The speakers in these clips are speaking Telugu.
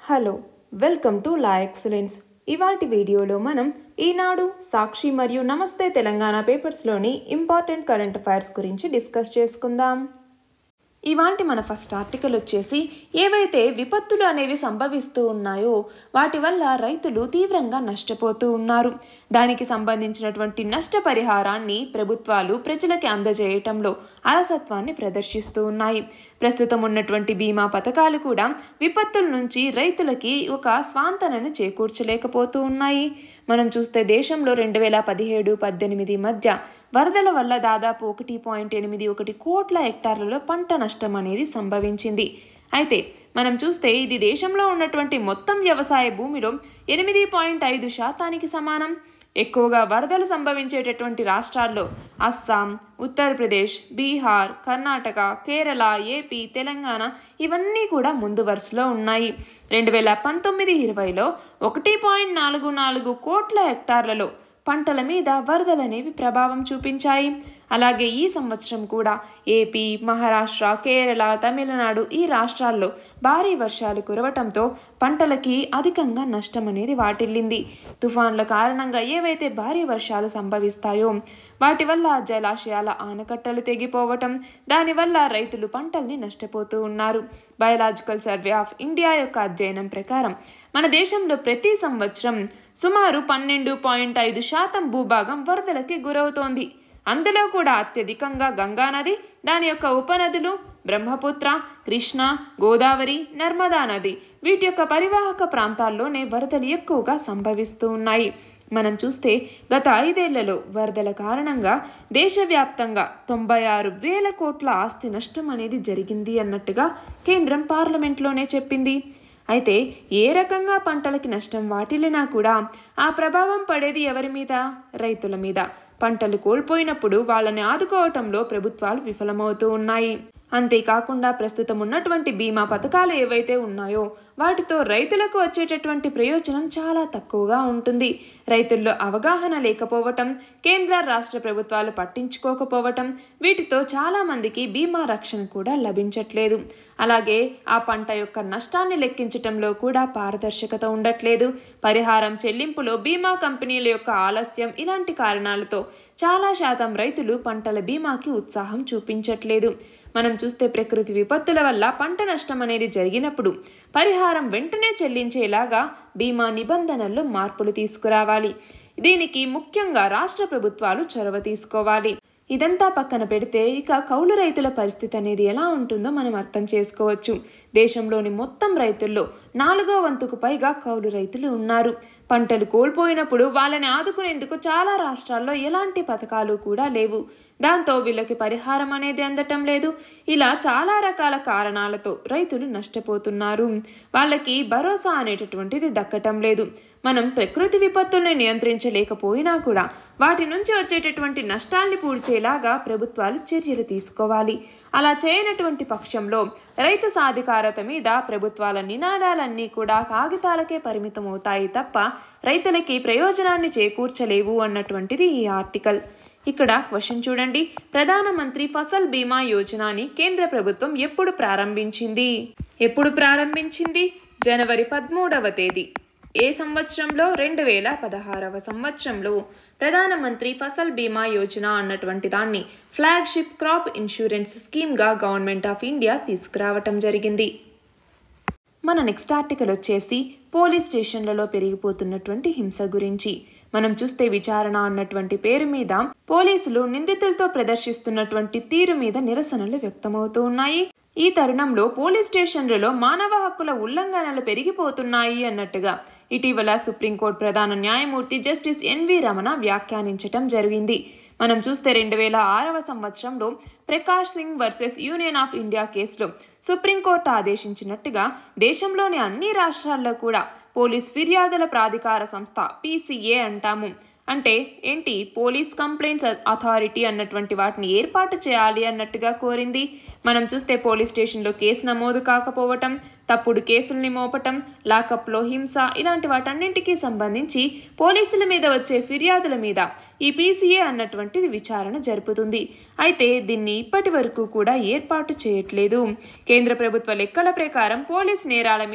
hello welcome to La Excellence ఇవాటి వీడియోలో మనం ఈనాడు సాక్షి మరియు నమస్తే తెలంగాణ పేపర్స్లోని ఇంపార్టెంట్ కరెంట్ అఫైర్స్ గురించి డిస్కస్ చేసుకుందాం ఇవాంటి మన ఫస్ట్ ఆర్టికల్ వచ్చేసి ఏవైతే విపత్తులు అనేవి సంభవిస్తూ ఉన్నాయో వాటి వల్ల రైతులు తీవ్రంగా నష్టపోతూ ఉన్నారు దానికి సంబంధించినటువంటి నష్టపరిహారాన్ని ప్రభుత్వాలు ప్రజలకి అందజేయటంలో అలసత్వాన్ని ప్రదర్శిస్తూ ఉన్నాయి ప్రస్తుతం ఉన్నటువంటి బీమా పథకాలు కూడా విపత్తుల నుంచి రైతులకి ఒక స్వాంతనను చేకూర్చలేకపోతూ ఉన్నాయి మనం చూస్తే దేశంలో రెండు వేల పదిహేడు పద్దెనిమిది మధ్య వరదల వల్ల దాదాపు ఒకటి పాయింట్ ఎనిమిది ఒకటి కోట్ల హెక్టార్లలో పంట నష్టం అనేది సంభవించింది అయితే మనం చూస్తే ఇది దేశంలో ఉన్నటువంటి మొత్తం వ్యవసాయ భూమిలో ఎనిమిది పాయింట్ ఐదు శాతానికి సమానం ఎక్కువగా వరదలు సంభవించేటటువంటి రాష్ట్రాల్లో అస్సాం ఉత్తరప్రదేశ్ బీహార్ కర్ణాటక కేరళ ఏపీ తెలంగాణ ఇవన్నీ కూడా ముందు వరుసలో ఉన్నాయి రెండు వేల పంతొమ్మిది ఇరవైలో ఒకటి పాయింట్ నాలుగు నాలుగు కోట్ల హెక్టార్లలో పంటల మీద వరదలనేవి ప్రభావం చూపించాయి అలాగే ఈ సంవత్సరం కూడా ఏపీ మహారాష్ట్ర కేరళ తమిళనాడు ఈ రాష్ట్రాల్లో భారీ వర్షాలు కురవటంతో పంటలకి అధికంగా నష్టం అనేది వాటిల్లింది తుఫాన్ల కారణంగా ఏవైతే భారీ వర్షాలు సంభవిస్తాయో వాటి వల్ల జలాశయాల ఆనకట్టలు తెగిపోవటం దానివల్ల రైతులు పంటల్ని నష్టపోతూ ఉన్నారు బయలాజికల్ సర్వే ఆఫ్ ఇండియా యొక్క అధ్యయనం ప్రకారం మన దేశంలో ప్రతి సంవత్సరం సుమారు పన్నెండు పాయింట్ ఐదు శాతం భూభాగం వరదలకి గురవుతోంది అందులో కూడా అత్యధికంగా గంగానది దాని యొక్క ఉపనదులు బ్రహ్మపుత్ర కృష్ణ గోదావరి నర్మదా నది వీటి యొక్క పరివాహక ప్రాంతాల్లోనే వరదలు ఎక్కువగా సంభవిస్తూ ఉన్నాయి మనం చూస్తే గత ఐదేళ్లలో వరదల కారణంగా దేశవ్యాప్తంగా తొంభై ఆరు వేల కోట్ల ఆస్తి నష్టం అనేది జరిగింది అన్నట్టుగా కేంద్రం పార్లమెంట్లోనే చెప్పింది అయితే ఏ రకంగా పంటలకి నష్టం వాటిల్లినా కూడా ఆ ప్రభావం పడేది ఎవరి మీద రైతుల మీద పంటలు కోల్పోయినప్పుడు వాళ్ళని ఆదుకోవటంలో ప్రభుత్వాలు విఫలమవుతూ ఉన్నాయి అంతేకాకుండా ప్రస్తుతం ఉన్నటువంటి బీమా పథకాలు ఏవైతే ఉన్నాయో వాటితో రైతులకు వచ్చేటటువంటి ప్రయోజనం చాలా తక్కువగా ఉంటుంది రైతుల్లో అవగాహన లేకపోవటం కేంద్ర రాష్ట్ర ప్రభుత్వాలు పట్టించుకోకపోవటం వీటితో చాలా మందికి బీమా రక్షణ కూడా లభించట్లేదు అలాగే ఆ పంట యొక్క నష్టాన్ని లెక్కించటంలో కూడా పారదర్శకత ఉండట్లేదు పరిహారం చెల్లింపులో బీమా కంపెనీల యొక్క ఆలస్యం ఇలాంటి కారణాలతో చాలా శాతం రైతులు పంటల బీమాకి ఉత్సాహం చూపించట్లేదు మనం చూస్తే ప్రకృతి విపత్తుల వల్ల పంట నష్టం అనేది జరిగినప్పుడు పరిహారం వెంటనే చెల్లించేలాగా బీమా నిబంధనల్లో మార్పులు తీసుకురావాలి దీనికి ముఖ్యంగా రాష్ట్ర ప్రభుత్వాలు చొరవ తీసుకోవాలి ఇదంతా పక్కన పెడితే ఇక కౌలు రైతుల పరిస్థితి అనేది ఎలా ఉంటుందో మనం అర్థం చేసుకోవచ్చు దేశంలోని మొత్తం రైతుల్లో నాలుగో వంతుకు పైగా కౌలు రైతులు ఉన్నారు పంటలు కోల్పోయినప్పుడు వాళ్ళని ఆదుకునేందుకు చాలా రాష్ట్రాల్లో ఎలాంటి పథకాలు కూడా లేవు దాంతో వీళ్ళకి పరిహారం అనేది అందటం లేదు ఇలా చాలా రకాల కారణాలతో రైతులు నష్టపోతున్నారు వాళ్ళకి భరోసా అనేటటువంటిది దక్కటం లేదు మనం ప్రకృతి విపత్తుల్ని నియంత్రించలేకపోయినా కూడా వాటి నుంచి వచ్చేటటువంటి నష్టాల్ని పూడ్చేలాగా ప్రభుత్వాలు చర్యలు తీసుకోవాలి అలా చేయనటువంటి పక్షంలో రైతు సాధికారత మీద ప్రభుత్వాల నినాదాలన్నీ కూడా కాగితాలకే పరిమితమవుతాయి తప్ప రైతులకి ప్రయోజనాన్ని చేకూర్చలేవు అన్నటువంటిది ఈ ఆర్టికల్ ఇక్కడ క్వశ్చన్ చూడండి ప్రధానమంత్రి ఫసల్ బీమా యోజనని కేంద్ర ప్రభుత్వం ఎప్పుడు ప్రారంభించింది ఎప్పుడు ప్రారంభించింది జనవరి పదమూడవ తేదీ ఏ సంవత్సరంలో రెండు వేల పదహారవ సంవత్సరంలో ప్రధానమంత్రి ఫసల్ బీమా యోజన అన్నటువంటి దాన్ని ఫ్లాగ్షిప్ క్రాప్ ఇన్సూరెన్స్ స్కీమ్గా గవర్నమెంట్ ఆఫ్ ఇండియా తీసుకురావటం జరిగింది మన నెక్స్ట్ ఆర్టికల్ వచ్చేసి పోలీస్ స్టేషన్లలో పెరిగిపోతున్నటువంటి హింస గురించి మనం చూస్తే విచారణ అన్నటువంటి పేరు మీద పోలీసులు నిందితులతో ప్రదర్శిస్తున్నటువంటి తీరు మీద నిరసనలు వ్యక్తమవుతూ ఉన్నాయి ఈ తరుణంలో పోలీస్ స్టేషన్లలో మానవ హక్కుల ఉల్లంఘనలు పెరిగిపోతున్నాయి అన్నట్టుగా ఇటీవల సుప్రీంకోర్టు ప్రధాన న్యాయమూర్తి జస్టిస్ ఎన్వి రమణ వ్యాఖ్యానించటం జరిగింది మనం చూస్తే రెండు వేల ఆరవ సంవత్సరంలో Prakash Singh versus Union of India కేసులో సుప్రీంకోర్టు ఆదేశించినట్టుగా దేశంలోని అన్ని రాష్ట్రాల్లో కూడా పోలీస్ ఫిర్యాదుల ప్రాధికార సంస్థ పీసీఏ అంటాము అంటే ఏంటి పోలీస్ కంప్లైంట్స్ అథారిటీ అన్నటువంటి వాటిని ఏర్పాటు చేయాలి అన్నట్టుగా కోరింది మనం చూస్తే పోలీస్ స్టేషన్లో కేసు నమోదు కాకపోవటం తప్పుడు కేసుల్ని మోపటం లాకప్లో హింస ఇలాంటి వాటన్నింటికీ సంబంధించి పోలీసుల మీద వచ్చే ఫిర్యాదుల మీద ఈ పీసీఏ అన్నటువంటిది విచారణ జరుపుతుంది అయితే దీన్ని ఇప్పటి వరకు కూడా ఏర్పాటు చేయట్లేదు కేంద్ర ప్రభుత్వ లెక్కల ప్రకారం పోలీస్ నేరాల మీద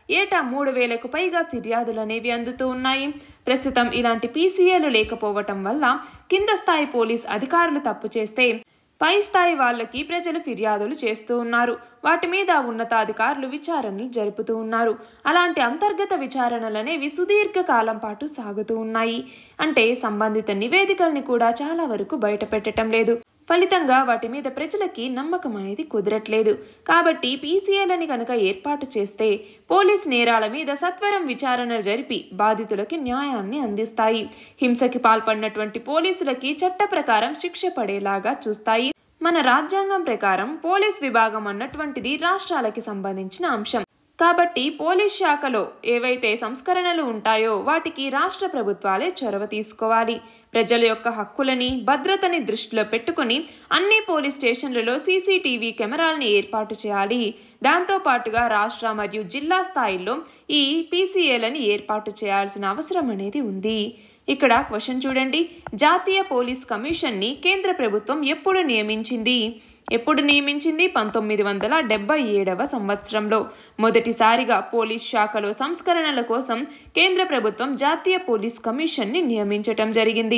ఏటా మూడు వేలకు పైగా ఫిర్యాదులు అనేవి అందుతూ ఉన్నాయి ప్రస్తుతం ఇలాంటి పీసీఏలు లేకపోవటం వల్ల కింద స్థాయి పోలీస్ అధికారులు తప్పు చేస్తే పై స్థాయి వాళ్ళకి ప్రజలు ఫిర్యాదులు చేస్తూ ఉన్నారు వాటి మీద ఉన్నతాధికారులు విచారణలు జరుపుతూ ఉన్నారు అలాంటి అంతర్గత విచారణలనేవి సుదీర్ఘ కాలం పాటు సాగుతూ ఉన్నాయి అంటే సంబంధిత నివేదికల్ని కూడా చాలా వరకు బయట పెట్టడం లేదు ఫలితంగా వాటి మీద ప్రజలకి నమ్మకం అనేది కుదరట్లేదు కాబట్టి పీసీఏలని కనుక ఏర్పాటు చేస్తే పోలీస్ నేరాల మీద సత్వరం విచారణ జరిపి బాధితులకి న్యాయాన్ని అందిస్తాయి హింసకి పాల్పడినటువంటి పోలీసులకి చట్ట ప్రకారం శిక్ష పడేలాగా చూస్తాయి మన రాజ్యాంగం ప్రకారం పోలీస్ విభాగం అన్నటువంటిది రాష్ట్రాలకి సంబంధించిన అంశం కాబట్టి పోలీస్ శాఖలో ఏవైతే సంస్కరణలు ఉంటాయో వాటికి రాష్ట్ర ప్రభుత్వాలే చొరవ తీసుకోవాలి ప్రజల యొక్క హక్కులని భద్రతని దృష్టిలో పెట్టుకుని అన్ని పోలీస్ స్టేషన్లలో సీసీటీవీ కెమెరాలని ఏర్పాటు చేయాలి దాంతో పాటుగా రాష్ట్ర మరియు జిల్లా స్థాయిల్లో ఈ పీసీఏలని ఏర్పాటు చేయాల్సిన అవసరం అనేది ఉంది ఇక్కడ క్వశ్చన్ చూడండి జాతీయ పోలీస్ కమిషన్ని కేంద్ర ప్రభుత్వం ఎప్పుడు నియమించింది ఎప్పుడు నియమించింది పంతొమ్మిది వందల డెబ్బై ఏడవ సంవత్సరంలో మొదటిసారిగా పోలీస్ శాఖలో సంస్కరణల కోసం కేంద్ర ప్రభుత్వం జాతీయ పోలీస్ కమిషన్ని నియమించటం జరిగింది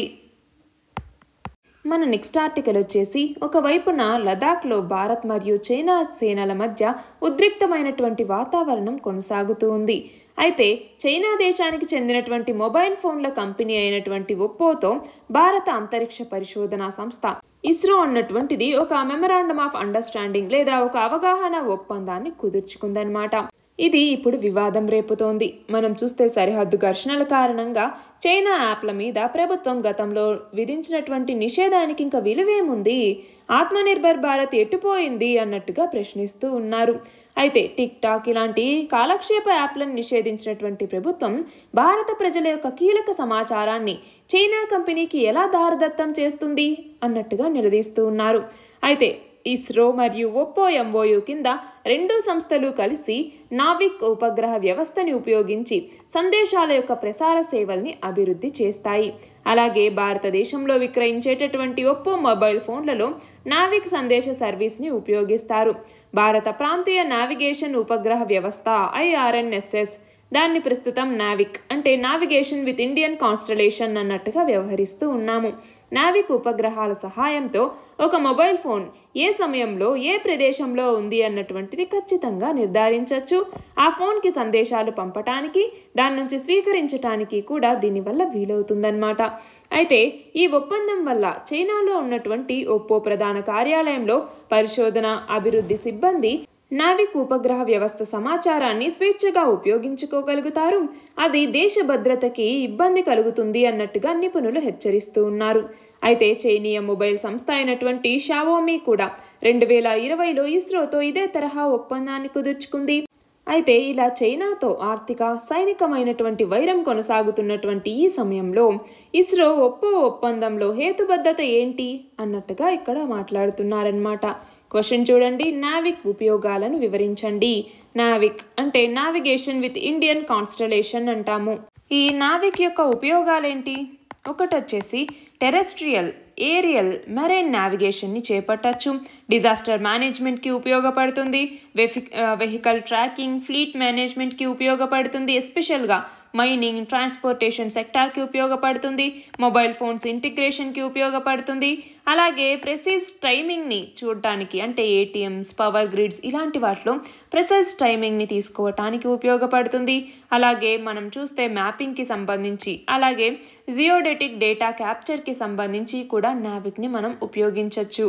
మన నెక్స్ట్ ఆర్టికల్ వచ్చేసి ఒకవైపున లదాఖ్లో భారత్ మరియు చైనా సేనల మధ్య ఉద్రిక్తమైనటువంటి వాతావరణం కొనసాగుతూ ఉంది అయితే చైనా దేశానికి చెందినటువంటి మొబైల్ ఫోన్ల కంపెనీ అయినటువంటి ఒప్పోతో భారత అంతరిక్ష పరిశోధనా సంస్థ ఇస్రో అన్నటువంటిది ఒక మెమరాండమ్ ఆఫ్ అండర్స్టాండింగ్ లేదా ఒక అవగాహన ఒప్పందాన్ని కుదుర్చుకుందనమాట ఇది ఇప్పుడు వివాదం రేపుతోంది మనం చూస్తే సరిహద్దు ఘర్షణల కారణంగా చైనా యాప్ల మీద ప్రభుత్వం గతంలో విధించినటువంటి నిషేధానికి ఇంకా విలువేముంది ఆత్మనిర్భర్ భారత్ ఎట్టుపోయింది అన్నట్టుగా ప్రశ్నిస్తూ ఉన్నారు అయితే టిక్ టాక్ ఇలాంటి కాలక్షేప యాప్లను నిషేధించినటువంటి ప్రభుత్వం భారత ప్రజల యొక్క కీలక సమాచారాన్ని చైనా కంపెనీకి ఎలా దారదత్తం చేస్తుంది అన్నట్టుగా నిలదీస్తూ ఉన్నారు అయితే ఇస్రో మరియు ఒప్పో ఎంఓయు కింద రెండు సంస్థలు కలిసి నావిక్ ఉపగ్రహ వ్యవస్థని ఉపయోగించి సందేశాల యొక్క ప్రసార సేవల్ని అభివృద్ధి చేస్తాయి అలాగే భారతదేశంలో విక్రయించేటటువంటి ఒప్పో మొబైల్ ఫోన్లలో నావిక్ సందేశ సర్వీస్ని ఉపయోగిస్తారు భారత ప్రాంతీయ నావిగేషన్ ఉపగ్రహ వ్యవస్థ ఐఆర్ఎన్ఎస్ఎస్ దాన్ని ప్రస్తుతం నావిక్ అంటే నావిగేషన్ విత్ ఇండియన్ కాన్స్టలేషన్ అన్నట్టుగా వ్యవహరిస్తూ ఉన్నాము నావిక్ ఉపగ్రహాల సహాయంతో ఒక మొబైల్ ఫోన్ ఏ సమయంలో ఏ ప్రదేశంలో ఉంది అన్నటువంటిది ఖచ్చితంగా నిర్ధారించవచ్చు ఆ ఫోన్కి సందేశాలు పంపటానికి దాని నుంచి స్వీకరించటానికి కూడా దీనివల్ల వీలవుతుందన్నమాట అయితే ఈ ఒప్పందం వల్ల చైనాలో ఉన్నటువంటి ఒప్పో ప్రధాన కార్యాలయంలో పరిశోధన అభివృద్ధి సిబ్బంది నావిక్ ఉపగ్రహ వ్యవస్థ సమాచారాన్ని స్వేచ్ఛగా ఉపయోగించుకోగలుగుతారు అది దేశ భద్రతకి ఇబ్బంది కలుగుతుంది అన్నట్టుగా నిపుణులు హెచ్చరిస్తూ ఉన్నారు అయితే చైనీయ మొబైల్ సంస్థ అయినటువంటి షావోమీ కూడా రెండు వేల ఇరవైలో ఇస్రోతో ఇదే తరహా ఒప్పందాన్ని కుదుర్చుకుంది అయితే ఇలా చైనాతో ఆర్థిక సైనికమైనటువంటి వైరం కొనసాగుతున్నటువంటి ఈ సమయంలో ఇస్రో ఒప్పో ఒప్పందంలో హేతుబద్ధత ఏంటి అన్నట్టుగా ఇక్కడ మాట్లాడుతున్నారనమాట క్వశ్చన్ చూడండి నావిక్ ఉపయోగాలను వివరించండి నావిక్ అంటే నావిగేషన్ విత్ ఇండియన్ కాన్స్టలేషన్ అంటాము ఈ నావిక్ యొక్క ఉపయోగాలేంటి ఒకటి వచ్చేసి టెరెస్ట్రియల్ ఏరియల్ మెరైన్ నావిగేషన్ని చేపట్టచ్చు డిజాస్టర్ మేనేజ్మెంట్కి ఉపయోగపడుతుంది వెఫి వెహికల్ ట్రాకింగ్ ఫ్లీట్ మేనేజ్మెంట్కి ఉపయోగపడుతుంది ఎస్పెషల్గా మైనింగ్ ట్రాన్స్పోర్టేషన్ సెక్టార్కి ఉపయోగపడుతుంది మొబైల్ ఫోన్స్ ఇంటిగ్రేషన్కి ఉపయోగపడుతుంది అలాగే ప్రెసైజ్ టైమింగ్ని చూడటానికి అంటే ఏటీఎంస్ పవర్ గ్రిడ్స్ ఇలాంటి వాటిలో ప్రెసైజ్ టైమింగ్ని తీసుకోవటానికి ఉపయోగపడుతుంది అలాగే మనం చూస్తే మ్యాపింగ్కి సంబంధించి అలాగే జియోడెటిక్ డేటా క్యాప్చర్కి సంబంధించి కూడా నావిక్ని మనం ఉపయోగించవచ్చు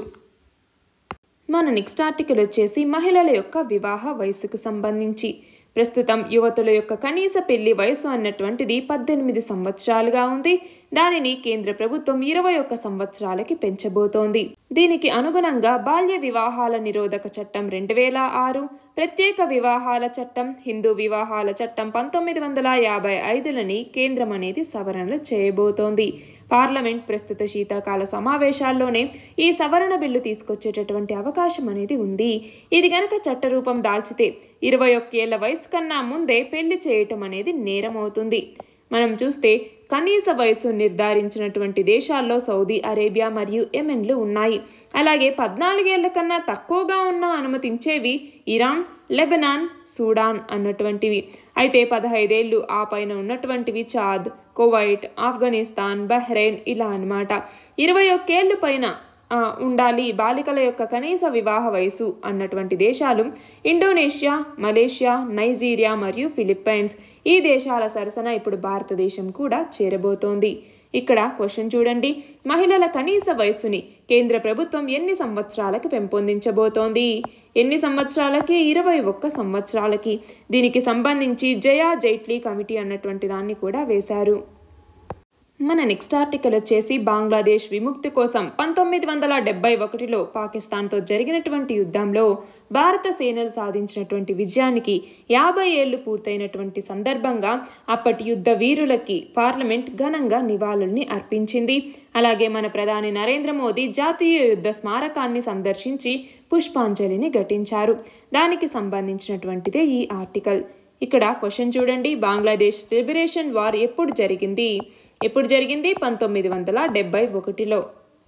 మన నెక్స్ట్ ఆర్టికల్ వచ్చేసి మహిళల యొక్క వివాహ వయసుకు సంబంధించి ప్రస్తుతం యువతుల యొక్క కనీస పెళ్లి వయసు అన్నటువంటిది పద్దెనిమిది సంవత్సరాలుగా ఉంది దానిని కేంద్ర ప్రభుత్వం ఇరవై ఒక్క సంవత్సరాలకి పెంచబోతోంది దీనికి అనుగుణంగా బాల్య వివాహాల నిరోధక చట్టం రెండు వేల ఆరు ప్రత్యేక వివాహాల చట్టం హిందూ వివాహాల చట్టం పంతొమ్మిది వందల యాభై ఐదులని కేంద్రం అనేది సవరణలు చేయబోతోంది పార్లమెంట్ ప్రస్తుత శీతాకాల సమావేశాల్లోనే ఈ సవరణ బిల్లు తీసుకొచ్చేటటువంటి అవకాశం అనేది ఉంది ఇది గనక చట్టరూపం దాల్చితే ఇరవై ఒక్కేళ్ల వయసు కన్నా ముందే పెళ్లి చేయటం అనేది నేరం అవుతుంది మనం చూస్తే కనీస వయసు నిర్ధారించినటువంటి దేశాల్లో సౌదీ అరేబియా మరియు యెమెన్లు ఉన్నాయి అలాగే పద్నాలుగేళ్ల కన్నా తక్కువగా ఉన్న అనుమతించేవి ఇరాన్ లెబనాన్ సూడాన్ అన్నటువంటివి అయితే పదహైదేళ్ళు ఆ పైన ఉన్నటువంటివి చాద్ కువైట్ ఆఫ్ఘనిస్తాన్ బహ్రెయిన్ ఇలా అన్నమాట ఇరవై ఒక్కేళ్ళు పైన ఆ, ఉండాలి బాలికల యొక్క కనీస వివాహ వయసు అన్నటువంటి దేశాలు ఇండోనేషియా మలేషియా నైజీరియా మరియు ఫిలిప్పైన్స్ ఈ దేశాల సరసన ఇప్పుడు భారతదేశం కూడా చేరబోతోంది ఇక్కడ క్వశ్చన్ చూడండి మహిళల కనీస వయస్సుని కేంద్ర ప్రభుత్వం ఎన్ని సంవత్సరాలకి పెంపొందించబోతోంది ఎన్ని సంవత్సరాలకి ఇరవై ఒక్క సంవత్సరాలకి దీనికి సంబంధించి జయా జైట్లీ కమిటీ అన్నటువంటి దాన్ని కూడా వేశారు మన నెక్స్ట్ ఆర్టికల్ వచ్చేసి బంగ్లాదేశ్ విముక్తి కోసం పంతొమ్మిది వందల డెబ్బై ఒకటిలో పాకిస్తాన్తో జరిగినటువంటి యుద్ధంలో భారత సేనలు సాధించినటువంటి విజయానికి యాభై ఏళ్లు పూర్తయినటువంటి సందర్భంగా అప్పటి యుద్ధ వీరులకి పార్లమెంట్ ఘనంగా నివాళుల్ని అర్పించింది అలాగే మన ప్రధాని నరేంద్ర మోదీ జాతీయ యుద్ధ స్మారకాన్ని సందర్శించి పుష్పాంజలిని ఘటించారు దానికి సంబంధించినటువంటిదే ఈ ఆర్టికల్ ఇక్కడ క్వశ్చన్ చూడండి బంగ్లాదేశ్ లిబరేషన్ వార్ ఎప్పుడు జరిగింది ఎప్పుడు జరిగింది పంతొమ్మిది వందల డెబ్బై ఒకటిలో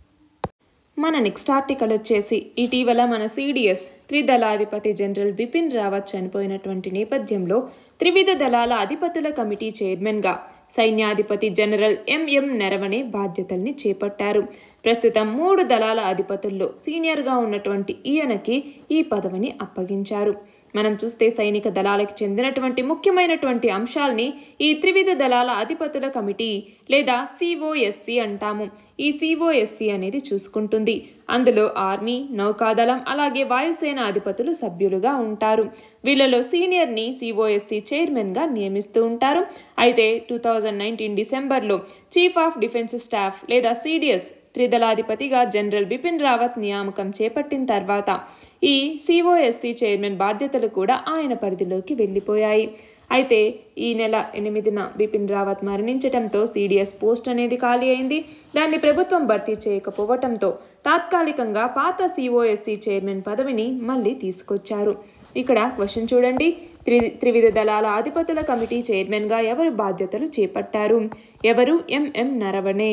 మన నెక్స్ట్ ఆర్టికల్ వచ్చేసి ఇటీవల మన సిడిఎస్ త్రిదళాధిపతి జనరల్ బిపిన్ రావత్ చనిపోయినటువంటి నేపథ్యంలో త్రివిధ దళాల అధిపతుల కమిటీ చైర్మన్గా సైన్యాధిపతి జనరల్ ఎంఎం నరవణే బాధ్యతల్ని చేపట్టారు ప్రస్తుతం మూడు దళాల అధిపతుల్లో సీనియర్గా ఉన్నటువంటి ఈయనకి ఈ పదవిని అప్పగించారు మనం చూస్తే సైనిక దళాలకు చెందినటువంటి ముఖ్యమైనటువంటి అంశాల్ని ఈ త్రివిధ దళాల అధిపతుల కమిటీ లేదా సిఓఎస్సి అంటాము ఈ సిఓఎస్సి అనేది చూసుకుంటుంది అందులో ఆర్మీ నౌకాదళం అలాగే వాయుసేన అధిపతులు సభ్యులుగా ఉంటారు వీళ్ళలో సీనియర్ని సిఓఎస్సి చైర్మన్గా నియమిస్తూ ఉంటారు అయితే టూ థౌజండ్ నైన్టీన్ డిసెంబర్లో చీఫ్ ఆఫ్ డిఫెన్స్ స్టాఫ్ లేదా సిడిఎస్ త్రిదళాధిపతిగా జనరల్ బిపిన్ రావత్ నియామకం చేపట్టిన తర్వాత ఈ సిఓఎస్సి చైర్మన్ బాధ్యతలు కూడా ఆయన పరిధిలోకి వెళ్ళిపోయాయి అయితే ఈ నెల ఎనిమిదిన బిపిన్ రావత్ మరణించడంతో సిడిఎస్ పోస్ట్ అనేది ఖాళీ అయింది దాన్ని ప్రభుత్వం భర్తీ చేయకపోవటంతో తాత్కాలికంగా పాత సిఓఎస్సి చైర్మన్ పదవిని మళ్ళీ తీసుకొచ్చారు ఇక్కడ క్వశ్చన్ చూడండి త్రి త్రివిధ దళాల అధిపతుల కమిటీ చైర్మన్గా ఎవరు బాధ్యతలు చేపట్టారు ఎవరు ఎంఎం నరవణే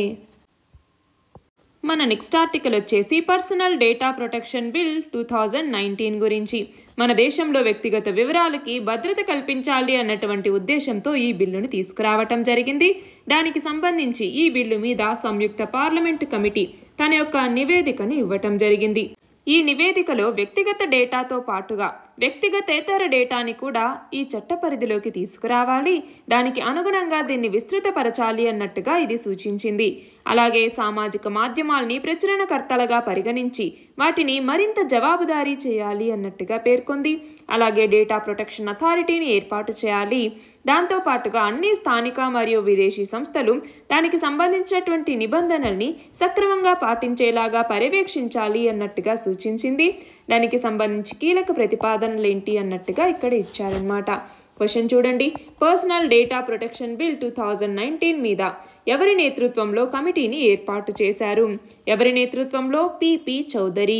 మన నెక్స్ట్ ఆర్టికల్ వచ్చేసి personal data protection bill two thousand nineteen గురించి మన దేశంలో వ్యక్తిగత వివరాలకి భద్రత కల్పించాలి అన్నటువంటి ఉద్దేశంతో ఈ బిల్లును తీసుకురావటం జరిగింది దానికి సంబంధించి ఈ బిల్లు మీద సంయుక్త పార్లమెంటు కమిటీ తన యొక్క నివేదికను ఇవ్వటం జరిగింది ఈ నివేదికలో వ్యక్తిగత డేటాతో పాటుగా వ్యక్తిగతేతర డేటాని కూడా ఈ చట్ట పరిధిలోకి తీసుకురావాలి దానికి అనుగుణంగా దీన్ని విస్తృతపరచాలి అన్నట్టుగా ఇది సూచించింది అలాగే సామాజిక మాధ్యమాల్ని ప్రచురణకర్తలుగా పరిగణించి వాటిని మరింత జవాబుదారీ చేయాలి అన్నట్టుగా పేర్కొంది అలాగే డేటా ప్రొటెక్షన్ అథారిటీని ఏర్పాటు చేయాలి దాంతో పాటుగా అన్ని స్థానిక మరియు విదేశీ సంస్థలు దానికి సంబంధించినటువంటి నిబంధనల్ని సక్రమంగా పాటించేలాగా పర్యవేక్షించాలి అన్నట్టుగా సూచించింది దానికి సంబంధించి కీలక ప్రతిపాదనలు ఏంటి అన్నట్టుగా ఇక్కడ ఇచ్చారనమాట క్వశ్చన్ చూడండి personal data protection bill two thousand nineteen మీద ఎవరి నేతృత్వంలో కమిటీని ఏర్పాటు చేశారు ఎవరి నేతృత్వంలో పిపి చౌదరి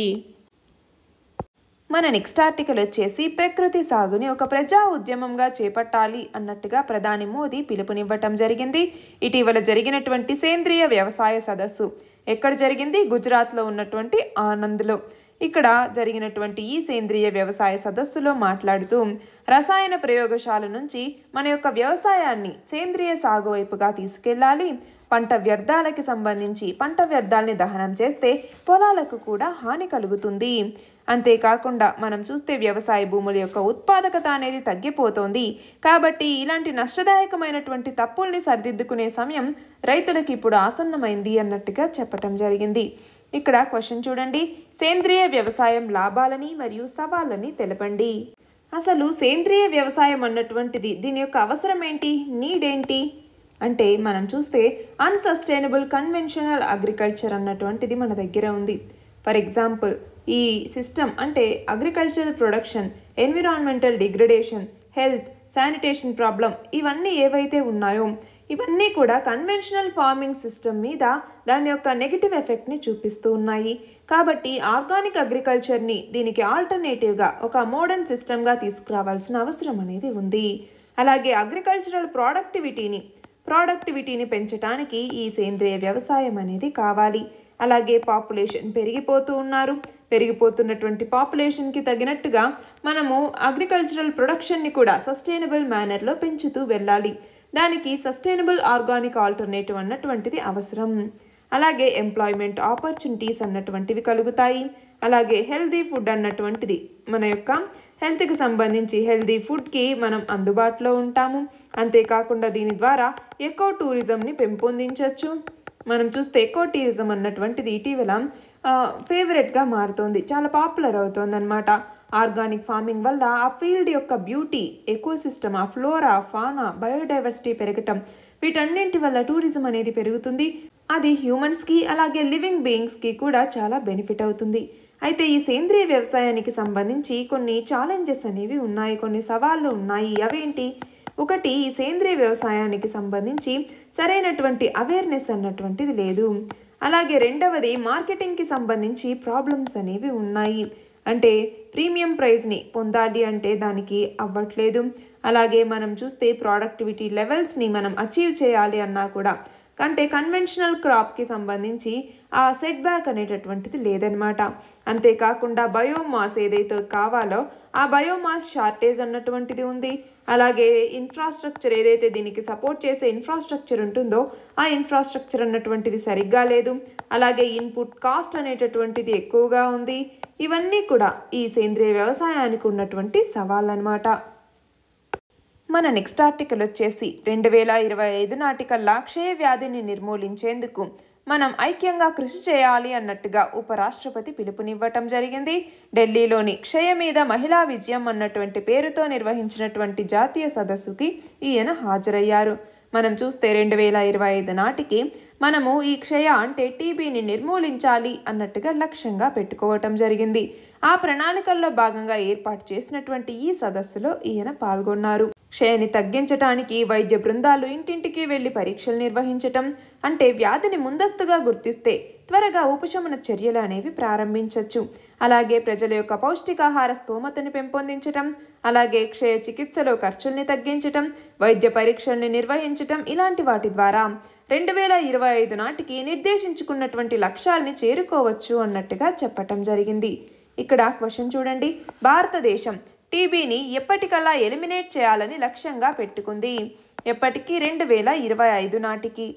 మన నెక్స్ట్ ఆర్టికల్ వచ్చేసి ప్రకృతి సాగుని ఒక ప్రజా ఉద్యమంగా చేపట్టాలి అన్నట్టుగా ప్రధాని మోదీ పిలుపునివ్వటం జరిగింది ఇటీవల జరిగినటువంటి సేంద్రియ వ్యవసాయ సదస్సు ఎక్కడ జరిగింది గుజరాత్లో ఉన్నటువంటి ఆనంద్లో ఇక్కడ జరిగినటువంటి ఈ సేంద్రియ వ్యవసాయ సదస్సులో మాట్లాడుతూ రసాయన ప్రయోగశాల నుంచి మన యొక్క వ్యవసాయాన్ని సేంద్రియ సాగు వైపుగా తీసుకెళ్ళాలి పంట వ్యర్థాలకి సంబంధించి పంట వ్యర్థాలని దహనం చేస్తే పొలాలకు కూడా హాని కలుగుతుంది అంతేకాకుండా మనం చూస్తే వ్యవసాయ భూముల యొక్క ఉత్పాదకత అనేది తగ్గిపోతోంది కాబట్టి ఇలాంటి నష్టదాయకమైనటువంటి తప్పుల్ని సరిదిద్దుకునే సమయం రైతులకు ఇప్పుడు ఆసన్నమైంది అన్నట్టుగా చెప్పటం జరిగింది ఇక్కడ క్వశ్చన్ చూడండి సేంద్రియ వ్యవసాయం లాభాలని మరియు సవాళ్ళని తెలపండి అసలు సేంద్రియ వ్యవసాయం అన్నటువంటిది దీని యొక్క అవసరం ఏంటి నీడ్ ఏంటి అంటే మనం చూస్తే అన్సస్టైనబుల్ కన్వెన్షనల్ అగ్రికల్చర్ అన్నటువంటిది మన దగ్గర ఉంది ఫర్ ఎగ్జాంపుల్ ఈ సిస్టమ్ అంటే agriculture production environmental degradation health sanitation problem ఇవన్నీ ఏవైతే ఉన్నాయో ఇవన్నీ కూడా కన్వెన్షనల్ ఫార్మింగ్ సిస్టమ్ మీద దాని యొక్క నెగిటివ్ ఎఫెక్ట్ని చూపిస్తూ ఉన్నాయి కాబట్టి ఆర్గానిక్ అగ్రికల్చర్ని దీనికి ఆల్టర్నేటివ్గా ఒక మోడర్న్ సిస్టమ్గా తీసుకురావాల్సిన అవసరం అనేది ఉంది అలాగే అగ్రికల్చరల్ ప్రోడక్టివిటీని ప్రోడక్టివిటీని పెంచడానికి ఈ సేంద్రియ వ్యవసాయం అనేది కావాలి అలాగే పాపులేషన్ పెరిగిపోతూ ఉన్నారు పెరిగిపోతున్నటువంటి పాపులేషన్కి తగినట్టుగా మనము అగ్రికల్చరల్ ప్రొడక్షన్ని కూడా సస్టైనబుల్ మేనర్లో పెంచుతూ వెళ్ళాలి దానికి సస్టైనబుల్ ఆర్గానిక్ ఆల్టర్నేటివ్ అన్నటువంటిది అవసరం అలాగే ఎంప్లాయ్మెంట్ ఆపర్చునిటీస్ అన్నటువంటివి కలుగుతాయి అలాగే హెల్దీ ఫుడ్ అన్నటువంటిది మన యొక్క హెల్త్కి సంబంధించి హెల్దీ ఫుడ్కి మనం అందుబాటులో ఉంటాము అంతేకాకుండా దీని ద్వారా ఎకో టూరిజంని పెంపొందించవచ్చు మనం చూస్తే ఎకో టూరిజం అన్నటువంటిది ఇటీవల ఫేవరెట్గా మారుతోంది చాలా పాపులర్ అవుతోంది అనమాట ఆర్గానిక్ ఫార్మింగ్ వల్ల ఆ ఫీల్డ్ యొక్క బ్యూటీ ఎకోసిస్టమ్ ఆ ఫ్లోరా ఫానా బయోడైవర్సిటీ పెరగటం వీటన్నింటి వల్ల టూరిజం అనేది పెరుగుతుంది అది హ్యూమన్స్కి అలాగే లివింగ్ బీయింగ్స్కి కూడా చాలా బెనిఫిట్ అవుతుంది అయితే ఈ సేంద్రియ వ్యవసాయానికి సంబంధించి కొన్ని ఛాలెంజెస్ అనేవి ఉన్నాయి కొన్ని సవాళ్ళు ఉన్నాయి అవేంటి ఒకటి ఈ సేంద్రియ వ్యవసాయానికి సంబంధించి సరైనటువంటి అవేర్నెస్ అన్నటువంటిది లేదు అలాగే రెండవది మార్కెటింగ్కి సంబంధించి ప్రాబ్లమ్స్ అనేవి ఉన్నాయి అంటే ప్రీమియం ప్రైస్ని పొందాలి అంటే దానికి అవ్వట్లేదు అలాగే మనం చూస్తే ప్రోడక్టివిటీ లెవెల్స్ని మనం అచీవ్ చేయాలి అన్నా కూడా అంటే కన్వెన్షనల్ క్రాప్కి సంబంధించి ఆ సెట్ బ్యాక్ అనేటటువంటిది లేదనమాట అంతేకాకుండా బయోమాస్ ఏదైతే కావాలో ఆ బయోమాస్ షార్టేజ్ అన్నటువంటిది ఉంది అలాగే ఇన్ఫ్రాస్ట్రక్చర్ ఏదైతే దీనికి సపోర్ట్ చేసే ఇన్ఫ్రాస్ట్రక్చర్ ఉంటుందో ఆ ఇన్ఫ్రాస్ట్రక్చర్ అన్నటువంటిది సరిగ్గా లేదు అలాగే ఇన్పుట్ కాస్ట్ అనేటటువంటిది ఎక్కువగా ఉంది ఇవన్నీ కూడా ఈ సేంద్రియ వ్యవసాయానికి ఉన్నటువంటి సవాళ్ళు అనమాట మన నెక్స్ట్ ఆర్టికల్ వచ్చేసి రెండు వేల ఇరవై ఐదు నాటికల్లా క్షయ వ్యాధిని నిర్మూలించేందుకు మనం ఐక్యంగా కృషి చేయాలి అన్నట్టుగా ఉపరాష్ట్రపతి పిలుపునివ్వటం జరిగింది ఢిల్లీలోని క్షయ మీద మహిళా విజయం అన్నటువంటి పేరుతో నిర్వహించినటువంటి జాతీయ సదస్సుకి ఈయన హాజరయ్యారు మనం చూస్తే రెండు వేల ఇరవై ఐదు నాటికి మనము ఈ క్షయ అంటే టీబీని నిర్మూలించాలి అన్నట్టుగా లక్ష్యంగా పెట్టుకోవటం జరిగింది ఆ ప్రణాళికల్లో భాగంగా ఏర్పాటు చేసినటువంటి ఈ సదస్సులో ఈయన పాల్గొన్నారు క్షయని తగ్గించటానికి వైద్య బృందాలు ఇంటింటికి వెళ్లి పరీక్షలు నిర్వహించటం అంటే వ్యాధిని ముందస్తుగా గుర్తిస్తే త్వరగా ఉపశమన చర్యలు అనేవి ప్రారంభించవచ్చు అలాగే ప్రజల యొక్క పౌష్టికాహార స్తోమతని పెంపొందించటం అలాగే క్షయ చికిత్సలో ఖర్చుల్ని తగ్గించటం వైద్య పరీక్షల్ని నిర్వహించటం ఇలాంటి వాటి ద్వారా రెండు వేల ఇరవై ఐదు నాటికి నిర్దేశించుకున్నటువంటి లక్ష్యాల్ని చేరుకోవచ్చు అన్నట్టుగా చెప్పటం జరిగింది ఇక్కడ క్వశ్చన్ చూడండి భారతదేశం టీబీని ఎప్పటికల్లా ఎలిమినేట్ చేయాలని లక్ష్యంగా పెట్టుకుంది ఎప్పటికీ రెండు వేల ఇరవై ఐదు నాటికి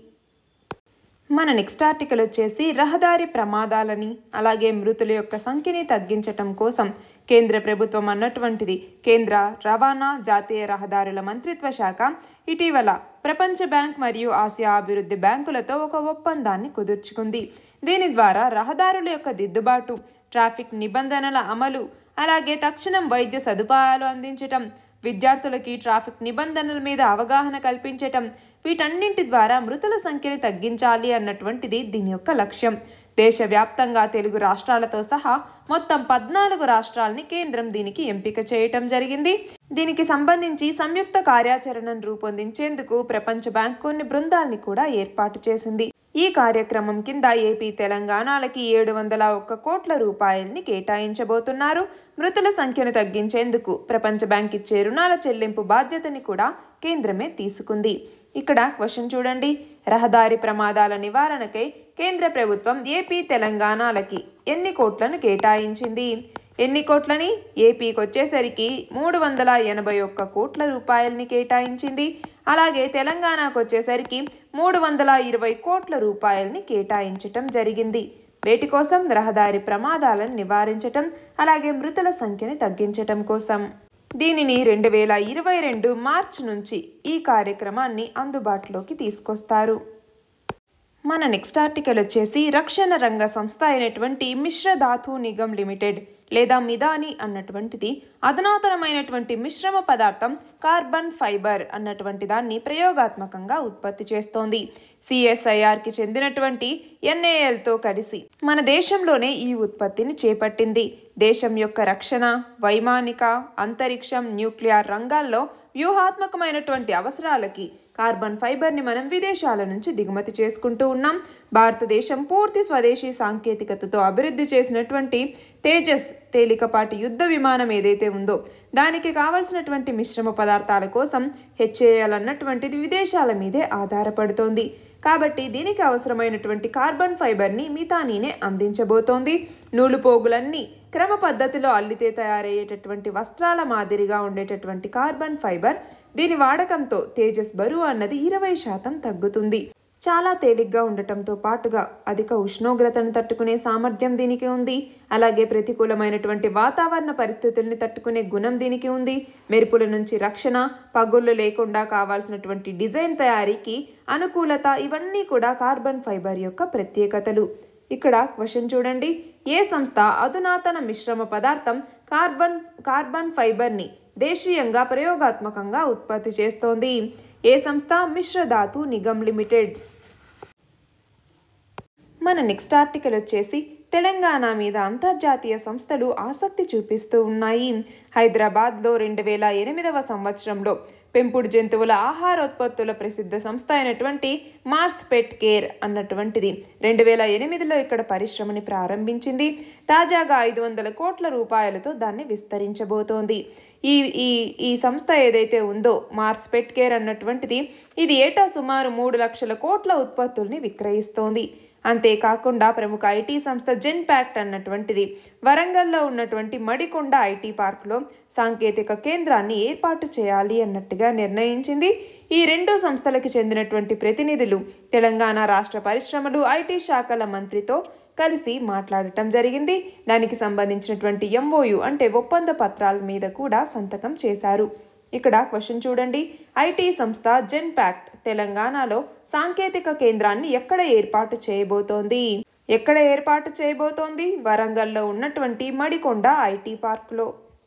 మన నెక్స్ట్ ఆర్టికల్ వచ్చేసి రహదారి ప్రమాదాలని అలాగే మృతుల యొక్క సంఖ్యని తగ్గించటం కోసం కేంద్ర ప్రభుత్వం అన్నటువంటిది కేంద్ర రవాణా జాతీయ రహదారుల మంత్రిత్వ శాఖ ఇటీవల ప్రపంచ బ్యాంక్ మరియు ఆసియా అభివృద్ధి బ్యాంకులతో ఒక ఒప్పందాన్ని కుదుర్చుకుంది దీని ద్వారా రహదారుల యొక్క దిద్దుబాటు ట్రాఫిక్ నిబంధనల అమలు అలాగే తక్షణం వైద్య సదుపాయాలు అందించటం విద్యార్థులకి ట్రాఫిక్ నిబంధనల మీద అవగాహన కల్పించటం వీటన్నింటి ద్వారా మృతుల సంఖ్యని తగ్గించాలి అన్నటువంటిది దీని యొక్క లక్ష్యం దేశవ్యాప్తంగా తెలుగు రాష్ట్రాలతో సహా మొత్తం పద్నాలుగు రాష్ట్రాలని కేంద్రం దీనికి ఎంపిక చేయటం జరిగింది దీనికి సంబంధించి సంయుక్త కార్యాచరణను రూపొందించేందుకు ప్రపంచ బ్యాంక్ కొన్ని బృందాల్ని కూడా ఏర్పాటు చేసింది ఈ కార్యక్రమం కింద ఏపీ తెలంగాణలకి ఏడు వందల ఒక్క కోట్ల రూపాయల్ని కేటాయించబోతున్నారు మృతుల సంఖ్యను తగ్గించేందుకు ప్రపంచ బ్యాంక్ ఇచ్చే రుణాల చెల్లింపు బాధ్యతని కూడా కేంద్రమే తీసుకుంది ఇక్కడ క్వశ్చన్ చూడండి రహదారి ప్రమాదాల నివారణకై కేంద్ర ప్రభుత్వం ఏపీ తెలంగాణలకి ఎన్ని కోట్లను కేటాయించింది ఎన్ని కోట్లని ఏపీకి వచ్చేసరికి మూడు వందల ఎనభై ఒక్క కోట్ల రూపాయలని కేటాయించింది అలాగే తెలంగాణకు వచ్చేసరికి మూడు వందల ఇరవై కోట్ల రూపాయలని కేటాయించటం జరిగింది వేటి కోసం రహదారి ప్రమాదాలను నివారించటం అలాగే మృతుల సంఖ్యని తగ్గించటం కోసం దీనిని రెండు వేల ఇరవై రెండు మార్చ్ నుంచి ఈ కార్యక్రమాన్ని అందుబాటులోకి తీసుకొస్తారు మన నెక్స్ట్ ఆర్టికల్ వచ్చేసి రక్షణ రంగ సంస్థ అయినటువంటి మిశ్ర ధాతు నిగమ్ లిమిటెడ్ లేదా మిదాని అన్నటువంటిది అధునాతనమైనటువంటి మిశ్రమ పదార్థం కార్బన్ ఫైబర్ అన్నటువంటి దాన్ని ప్రయోగాత్మకంగా ఉత్పత్తి చేస్తోంది సిఎస్ఐఆర్కి చెందినటువంటి ఎన్ఏఎల్తో కలిసి మన దేశంలోనే ఈ ఉత్పత్తిని చేపట్టింది దేశం యొక్క రక్షణ వైమానిక అంతరిక్షం న్యూక్లియర్ రంగాల్లో వ్యూహాత్మకమైనటువంటి అవసరాలకి కార్బన్ ఫైబర్ని మనం విదేశాల నుంచి దిగుమతి చేసుకుంటూ ఉన్నాం భారతదేశం పూర్తి స్వదేశీ సాంకేతికతతో అభివృద్ధి చేసినటువంటి తేజస్ తేలికపాటి యుద్ధ విమానం ఏదైతే ఉందో దానికి కావలసినటువంటి మిశ్రమ పదార్థాల కోసం హెచ్ఏఎల్ అన్నటువంటిది విదేశాల మీదే ఆధారపడుతోంది కాబట్టి దీనికి అవసరమైనటువంటి కార్బన్ ఫైబర్ని మితానీనే అందించబోతోంది నూలు పోగులన్నీ క్రమ పద్ధతిలో అల్లితే తయారయ్యేటటువంటి వస్త్రాల మాదిరిగా ఉండేటటువంటి కార్బన్ ఫైబర్ దీని వాడకంతో తేజస్ బరువు అన్నది ఇరవై శాతం తగ్గుతుంది చాలా తేలిగ్గా ఉండటంతో పాటుగా అధిక ఉష్ణోగ్రతను తట్టుకునే సామర్థ్యం దీనికి ఉంది అలాగే ప్రతికూలమైనటువంటి వాతావరణ పరిస్థితుల్ని తట్టుకునే గుణం దీనికి ఉంది మెరుపుల నుంచి రక్షణ పగుళ్ళు లేకుండా కావాల్సినటువంటి డిజైన్ తయారీకి అనుకూలత ఇవన్నీ కూడా కార్బన్ ఫైబర్ యొక్క ప్రత్యేకతలు ఇక్కడ క్వశ్చన్ చూడండి ఏ సంస్థ అధునాతన మిశ్రమ పదార్థం కార్బన్ కార్బన్ ఫైబర్ని దేశీయంగా ప్రయోగాత్మకంగా ఉత్పత్తి చేస్తోంది ఏ సంస్థ మిశ్రధాతు నిగమ్ లిమిటెడ్ మన నెక్స్ట్ ఆర్టికల్ వచ్చేసి తెలంగాణ మీద అంతర్జాతీయ సంస్థలు ఆసక్తి చూపిస్తూ ఉన్నాయి హైదరాబాద్లో రెండు వేల ఎనిమిదవ సంవత్సరంలో పెంపుడు జంతువుల ఆహారోత్పత్తుల ప్రసిద్ధ సంస్థ అయినటువంటి మార్స్ పెట్ కేర్ అన్నటువంటిది రెండు వేల ఎనిమిదిలో ఇక్కడ పరిశ్రమని ప్రారంభించింది తాజాగా ఐదు వందల కోట్ల రూపాయలతో దాన్ని విస్తరించబోతోంది ఈ ఈ ఈ సంస్థ ఏదైతే ఉందో మార్స్ పెట్ కేర్ అన్నటువంటిది ఇది ఏటా సుమారు మూడు లక్షల కోట్ల ఉత్పత్తుల్ని విక్రయిస్తోంది అంతేకాకుండా ప్రముఖ ఐటీ సంస్థ జెన్ ప్యాక్ట్ అన్నటువంటిది వరంగల్లో ఉన్నటువంటి మడికొండ ఐటీ పార్క్లో సాంకేతిక కేంద్రాన్ని ఏర్పాటు చేయాలి అన్నట్టుగా నిర్ణయించింది ఈ రెండు సంస్థలకు చెందినటువంటి ప్రతినిధులు తెలంగాణ రాష్ట్ర పరిశ్రమలు ఐటీ శాఖల మంత్రితో కలిసి మాట్లాడటం జరిగింది దానికి సంబంధించినటువంటి ఎంఓయు అంటే ఒప్పంద పత్రాల మీద కూడా సంతకం చేశారు ఇక్కడ క్వశ్చన్ చూడండి ఐటీ సంస్థ జెన్ ప్యాక్ట్ తెలంగాణలో సాంకేతిక కేంద్రాన్ని ఎక్కడ ఏర్పాటు చేయబోతోంది ఎక్కడ ఏర్పాటు చేయబోతోంది వరంగల్లో ఉన్నటువంటి మడికొండ ఐటీ పార్క్లో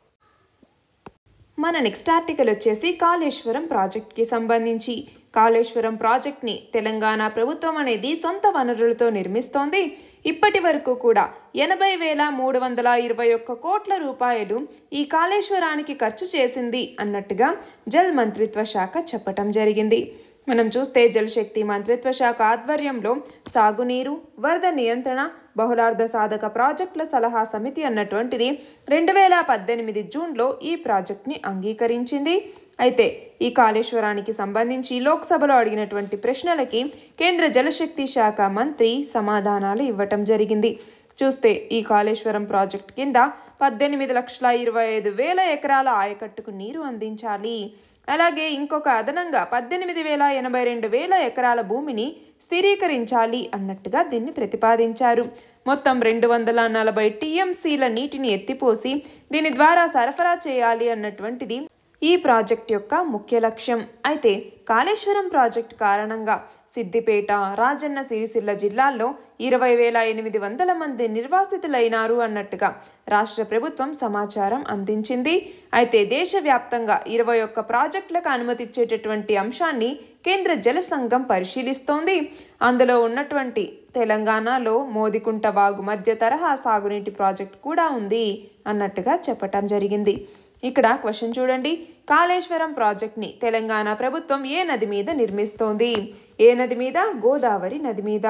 మన నెక్స్ట్ ఆర్టికల్ వచ్చేసి కాళేశ్వరం ప్రాజెక్ట్కి సంబంధించి కాళేశ్వరం ప్రాజెక్ట్ని తెలంగాణ ప్రభుత్వం అనేది సొంత వనరులతో నిర్మిస్తోంది ఇప్పటి వరకు కూడా ఎనభై వేల మూడు వందల ఇరవై ఒక్క కోట్ల రూపాయలు ఈ కాళేశ్వరానికి ఖర్చు చేసింది అన్నట్టుగా జల్ మంత్రిత్వ శాఖ చెప్పటం జరిగింది మనం చూస్తే జలశక్తి మంత్రిత్వ శాఖ ఆధ్వర్యంలో సాగునీరు వరద నియంత్రణ బహుళార్థ సాధక ప్రాజెక్టుల సలహా సమితి అన్నటువంటిది రెండు వేల పద్దెనిమిది జూన్లో ఈ ప్రాజెక్ట్ని అంగీకరించింది అయితే ఈ కాళేశ్వరానికి సంబంధించి లోక్సభలో అడిగినటువంటి ప్రశ్నలకి కేంద్ర జలశక్తి శాఖ మంత్రి సమాధానాలు ఇవ్వటం జరిగింది చూస్తే ఈ కాళేశ్వరం ప్రాజెక్ట్ కింద పద్దెనిమిది లక్షల ఇరవై ఐదు వేల ఎకరాల ఆయకట్టుకు నీరు అందించాలి అలాగే ఇంకొక అదనంగా పద్దెనిమిది వేల ఎనభై రెండు వేల ఎకరాల భూమిని స్థిరీకరించాలి అన్నట్టుగా దీన్ని ప్రతిపాదించారు మొత్తం రెండు వందల నలభై టీఎంసీల నీటిని ఎత్తిపోసి దీని ద్వారా సరఫరా చేయాలి అన్నటువంటిది ఈ ప్రాజెక్ట్ యొక్క ముఖ్య లక్ష్యం అయితే కాళేశ్వరం ప్రాజెక్ట్ కారణంగా సిద్దిపేట రాజన్న సిరిసిల్ల జిల్లాల్లో ఇరవై వేల ఎనిమిది వందల మంది నిర్వాసితులైనారు అన్నట్టుగా రాష్ట్ర ప్రభుత్వం సమాచారం అందించింది అయితే దేశవ్యాప్తంగా ఇరవై ఒక్క ప్రాజెక్టులకు అనుమతిచ్చేటటువంటి అంశాన్ని కేంద్ర జల సంఘం పరిశీలిస్తోంది అందులో ఉన్నటువంటి తెలంగాణలో మోదికుంట వాగు మధ్య తరహా సాగునీటి ప్రాజెక్ట్ కూడా ఉంది అన్నట్టుగా చెప్పటం జరిగింది ఇక్కడ క్వశ్చన్ చూడండి కాళేశ్వరం ప్రాజెక్ట్ని తెలంగాణ ప్రభుత్వం ఏ నది మీద నిర్మిస్తోంది ఏ నది మీద గోదావరి నది మీద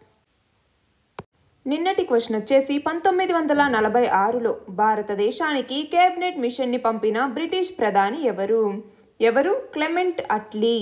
నిన్నటి క్వశ్చన్ వచ్చేసి పంతొమ్మిది వందల నలభై ఆరులో భారతదేశానికి కేబినెట్ మిషన్ని పంపిన బ్రిటిష్ ప్రధాని ఎవరు ఎవరు క్లెమెంట్ అట్లీ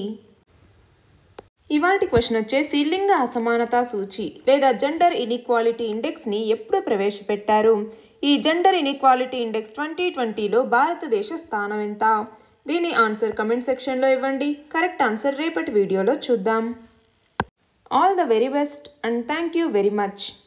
ఇవాటి క్వశ్చన్ వచ్చేసి లింగ అసమానత సూచి లేదా జెండర్ ఇన్ఈక్వాలిటీ ఇండెక్స్ని ఎప్పుడు ప్రవేశపెట్టారు ఈ జెండర్ ఇన్ఈక్వాలిటీ ఇండెక్స్ ట్వంటీ ట్వంటీలో భారతదేశ స్థానం ఎంత దీని ఆన్సర్ కమెంట్ సెక్షన్లో ఇవ్వండి కరెక్ట్ ఆన్సర్ రేపటి వీడియోలో చూద్దాం all the very best and thank you very much